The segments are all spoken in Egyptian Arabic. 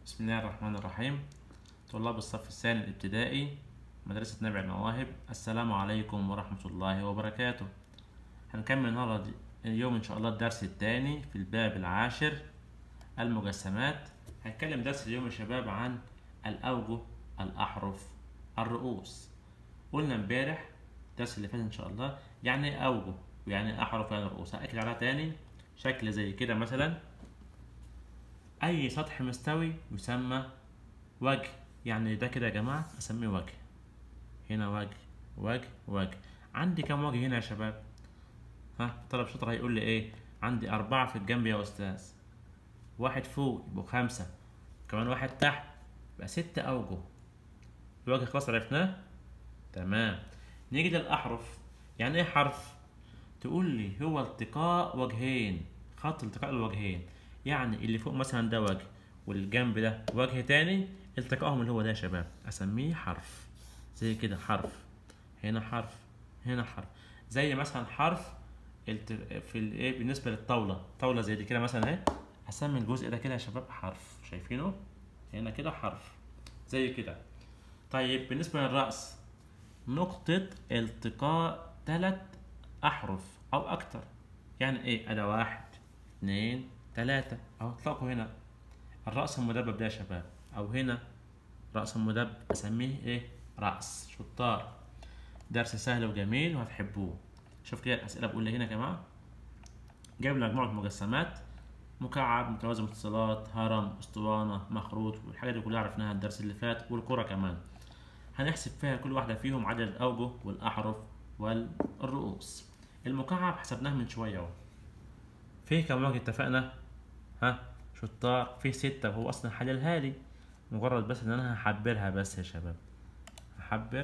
بسم الله الرحمن الرحيم طلاب الصف الثاني الابتدائي مدرسة نبع المواهب السلام عليكم ورحمة الله وبركاته هنكمل النهاردة اليوم إن شاء الله الدرس الثاني في الباب العاشر المجسمات هنتكلم درس اليوم يا شباب عن الأوجه الأحرف الرؤوس قلنا امبارح الدرس اللي فات إن شاء الله يعني إيه أوجه ويعني إيه أحرف يعني رؤوس هأكد عليها تاني شكل زي كده مثلا أي سطح مستوي يسمى وجه يعني ده كده يا جماعة أسميه وجه هنا وجه وجه وجه عندي كم وجه هنا يا شباب ها طلب شاطر هيقول لي إيه عندي أربعة في الجنب يا أستاذ واحد فوق يبقوا خمسة كمان واحد تحت يبقى ست أوجه الوجه خلاص عرفناه تمام نيجي للأحرف يعني إيه حرف تقول لي هو التقاء وجهين خط التقاء الوجهين يعني اللي فوق مثلا ده وجه والجنب ده وجه تاني التقائهم اللي هو ده يا شباب اسميه حرف زي كده حرف هنا حرف هنا حرف زي مثلا حرف الت... في الايه بالنسبه للطاوله طاوله زي دي كده مثلا اهي هسمي الجزء ده كده يا شباب حرف شايفينه هنا كده حرف زي كده طيب بالنسبه للراس نقطه التقاء ثلاث احرف او اكتر يعني ايه اداه واحد اتنين تلاتة اهو اطلقوا هنا الرأس المدبب ده يا شباب او هنا رأس المدبب اسميه ايه رأس شطار درس سهل وجميل وهتحبوه شوف كده الاسئلة بقول لي هنا يا جماعة جايب لي مجموعة مجسمات مكعب متوازي متصلات هرم اسطوانة مخروط والحاجات دي كلها عرفناها الدرس اللي فات والكرة كمان هنحسب فيها كل واحدة فيهم عدد الأوجه والأحرف والرؤوس المكعب حسبناه من شوية اهو فيه كم وجه اتفقنا ها شطار فيه ستة وهو أصلا حللها لي مجرد بس إن أنا هحبرها بس يا شباب هحبر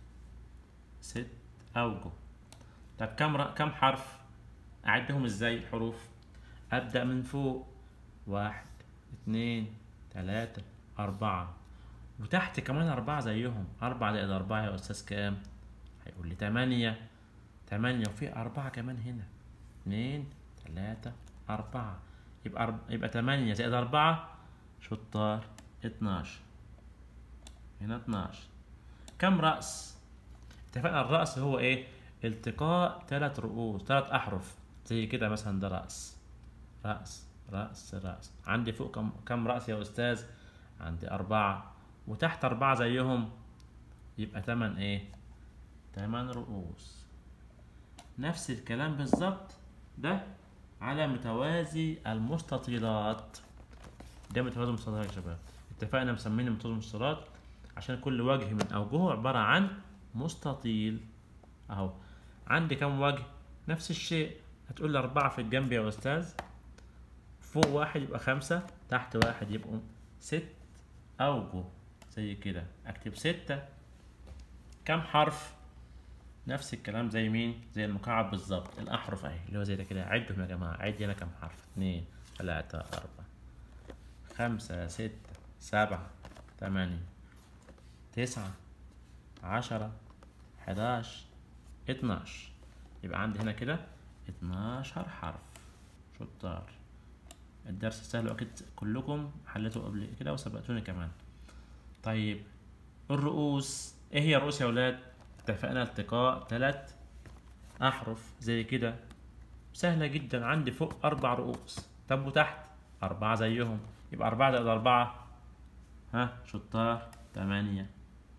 ست أوجه طب كم ر... كم حرف أعدهم إزاي الحروف أبدأ من فوق واحد اتنين تلاتة أربعة وتحت كمان أربعة زيهم أربعة زائد أربعة يا أستاذ كام هيقول لي تمانية تمانية وفي أربعة كمان هنا اتنين تلاتة أربعة يبقى أرب... يبقى تمانية زائد أربعة شطار اتناشر هنا اتناشر كم رأس؟ اتفقنا الرأس هو ايه؟ التقاء تلات رؤوس تلات أحرف زي كده مثلا ده رأس رأس رأس رأس عندي فوق كم كم رأس يا أستاذ؟ عندي أربعة وتحت أربعة زيهم يبقى تمن ايه؟ تمن رؤوس نفس الكلام بالظبط ده على متوازي المستطيلات ده متوازي المستطيلات يا شباب اتفقنا مسمينه متوازي المستطيلات عشان كل وجه من اوجهه عبارة عن مستطيل اهو عندي كم وجه نفس الشيء هتقول لي أربعة في الجنب يا أستاذ فوق واحد يبقى خمسة تحت واحد يبقوا ست أوجه زي كده أكتب ستة كم حرف نفس الكلام زي مين زي المكعب بالظبط الاحرف اهي اللي هو زي ده كده عدهم يا جماعه عد هنا كام حرف اتنين تلاتة أربعة خمسة ستة سبعة تمانية تسعة عشرة حداش اتناش يبقى عندي هنا كده اتناشر حرف شطار الدرس سهل واكيد كلكم حليتوا قبل كده وسبقتوني كمان طيب الرؤوس ايه هي الرؤوس يا ولاد اتفقنا التقاء ثلاث أحرف زي كده سهلة جدا عندي فوق أربع رؤوس طب وتحت أربعة زيهم يبقى أربعة زائد أربعة ها شطار تمانية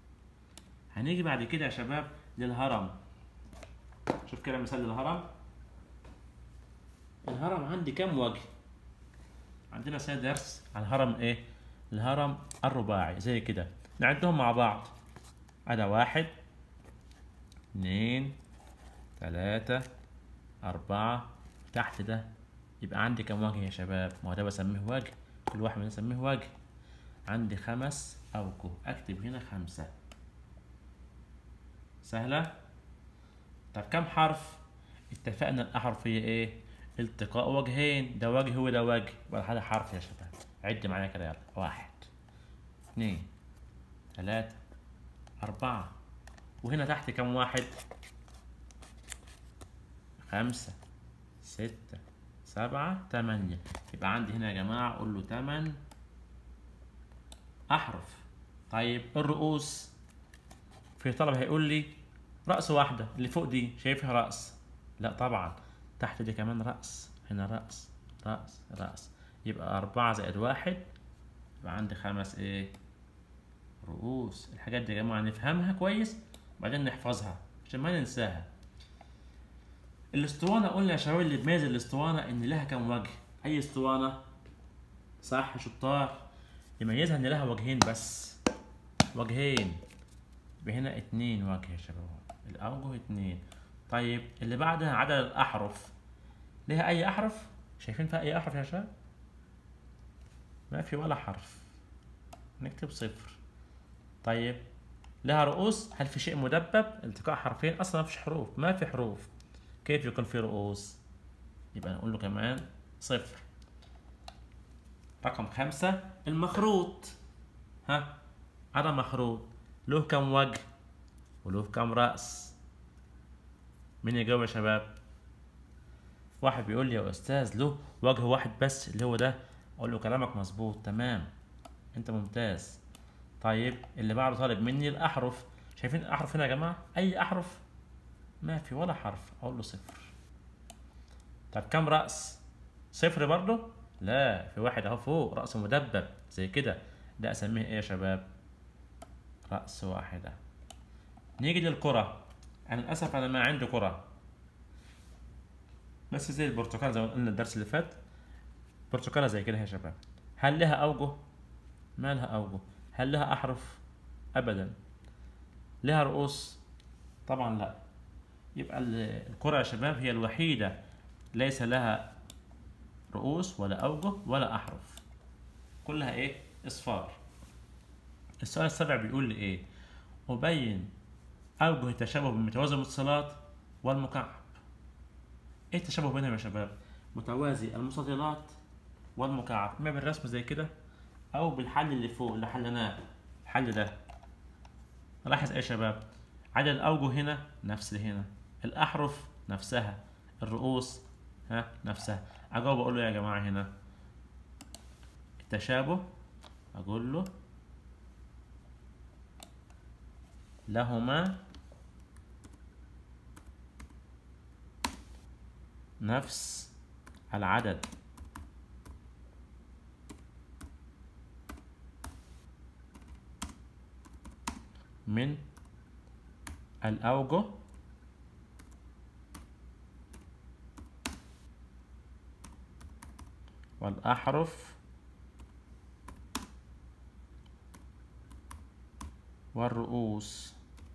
هنيجي بعد كده يا شباب للهرم شوف كده مثال للهرم الهرم عندي كام وجه عندنا سنة درس عن الهرم ايه الهرم الرباعي زي كده نعدهم مع بعض هذا واحد اتنين تلاتة أربعة تحت ده يبقى عندي كم وجه يا شباب؟ ما هو ده بسميه وجه كل واحد منهم بسميه وجه عندي خمس أوجه أكتب هنا خمسة سهلة؟ طب كم حرف؟ اتفقنا الأحرف هي إيه؟ التقاء وجهين ده وجه وده وجه يبقى هذا حرف يا شباب عد معايا كده يلا واحد اتنين تلاتة أربعة وهنا تحت كم واحد خمسة ستة سبعة تمانية يبقى عندي هنا يا جماعة أقول له تمن أحرف طيب الرؤوس في طلب هيقول لي رأس واحدة اللي فوق دي شايفها رأس لا طبعا تحت دي كمان رأس هنا رأس رأس رأس يبقى أربعة زائد واحد يبقى عندي خمس إيه رؤوس الحاجات دي يا جماعة نفهمها كويس وبعدين نحفظها عشان ما ننساها الاسطوانة قلنا يا شباب اللي بيميز الاسطوانة إن لها كم وجه أي اسطوانة صح شطار يميزها إن لها وجهين بس وجهين يبقى هنا اتنين وجه يا شباب الأوجه اتنين طيب اللي بعدها عدد الأحرف ليها أي أحرف؟ شايفين فيها أي أحرف يا شباب؟ ما في ولا حرف نكتب صفر طيب لها رؤوس هل في شيء مدبب التقاء حرفين اصلا ما فيش حروف ما في حروف كيف يكون في رؤوس يبقى نقول له كمان صفر رقم خمسة المخروط ها هذا مخروط له كم وجه وله كم رأس مين يجاوب يا شباب واحد بيقول لي يا استاذ له وجه واحد بس اللي هو ده اقول له كلامك مظبوط تمام انت ممتاز طيب اللي بعده طالب مني الاحرف شايفين الاحرف هنا يا جماعه اي احرف ما في ولا حرف اقول له صفر طب كم راس صفر برضه لا في واحد اهو فوق راس مدبب زي كده ده اسميه ايه يا شباب راس واحده نيجي للكره انا للاسف انا ما عندي كره بس زي البرتقال زي ما قلنا الدرس اللي فات برتقالة زي كده يا شباب هل لها أوجه؟ ما لها أوجه هل لها أحرف؟ أبدا لها رؤوس؟ طبعا لا يبقى ال- الكرة يا شباب هي الوحيدة ليس لها رؤوس ولا أوجه ولا أحرف كلها إيه؟ إصفار السؤال السابع بيقول لي إيه؟ أبين أوجه التشابه بين متوازي المتصلات والمكعب إيه التشابه بينهم يا شباب؟ متوازي المستطيلات والمكعب اما بالرسم زي كده او بالحل اللي فوق اللي حلناه الحل ده لاحظ ايه يا شباب عدد الاوجه هنا نفس اللي هنا الاحرف نفسها الرؤوس ها نفسها اجاوب اقول له يا جماعه هنا التشابه اقول له لهما نفس العدد من الأوجه والأحرف والرؤوس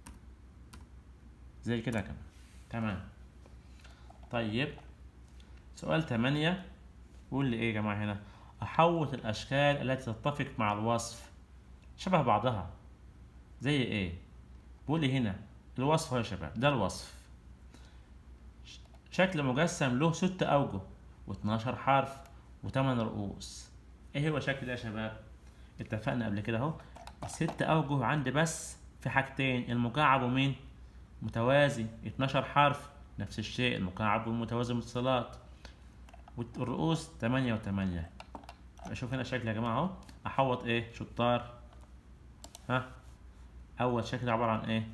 زي كده كمان تمام طيب سؤال تمانية قول لي ايه يا جماعة هنا أحوط الأشكال التي تتفق مع الوصف شبه بعضها زي ايه بيقول لي هنا الوصف أهو يا شباب ده الوصف ش- شكل مجسم له ست أوجه و12 حرف وثمان رؤوس ايه هو شكل ده يا شباب اتفقنا قبل كده اهو ست أوجه عندي بس في حاجتين المكعب ومين متوازي 12 حرف نفس الشيء المكعب والمتوازي متصلات والرؤوس تمانية وتمانية اشوف هنا شكل يا جماعة اهو احوط ايه شطار ها اول شكل عبارة عن ايه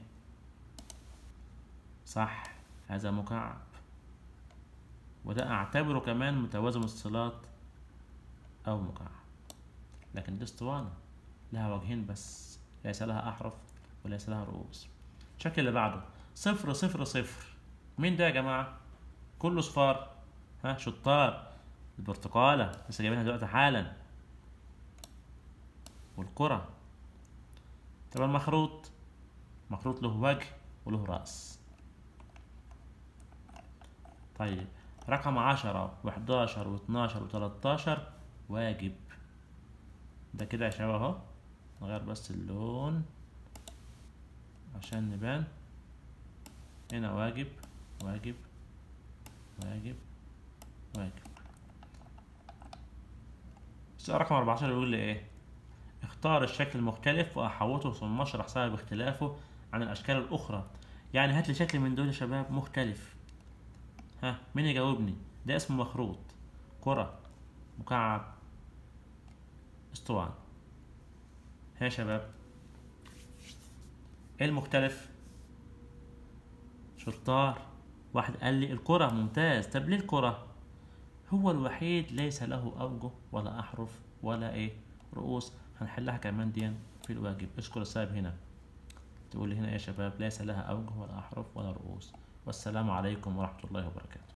صح هذا مكعب وده اعتبره كمان متوازي متصلات او مكعب لكن دي اسطوانة لها وجهين بس ليس لها احرف وليس لها رؤوس الشكل اللي بعده صفر صفر صفر مين ده يا جماعة كله صفار ها شطار البرتقالة لسه جايبينها دلوقتي حالا والكرة طب المخروط مخروط له وجه وله رأس طيب رقم عشرة وحداشر واتناشر وتلاتاشر واجب ده كده يا شباب اهو نغير بس اللون عشان نبان هنا واجب واجب واجب واجب السؤال رقم 14 بيقول لي ايه اختار الشكل المختلف واحوطه ثم اشرح سبب اختلافه عن الاشكال الاخرى يعني هات لي شكل من دول يا شباب مختلف ها مين يجاوبني ده اسمه مخروط كرة مكعب اسطوانة يا شباب ايه المختلف شطار واحد قال لي الكرة ممتاز طب ليه الكرة هو الوحيد ليس له أوجه ولا أحرف ولا إيه رؤوس هنحلها كمان دي في الواجب اشكر السبب هنا تقول لي هنا يا شباب ليس لها أوجه ولا أحرف ولا رؤوس والسلام عليكم ورحمة الله وبركاته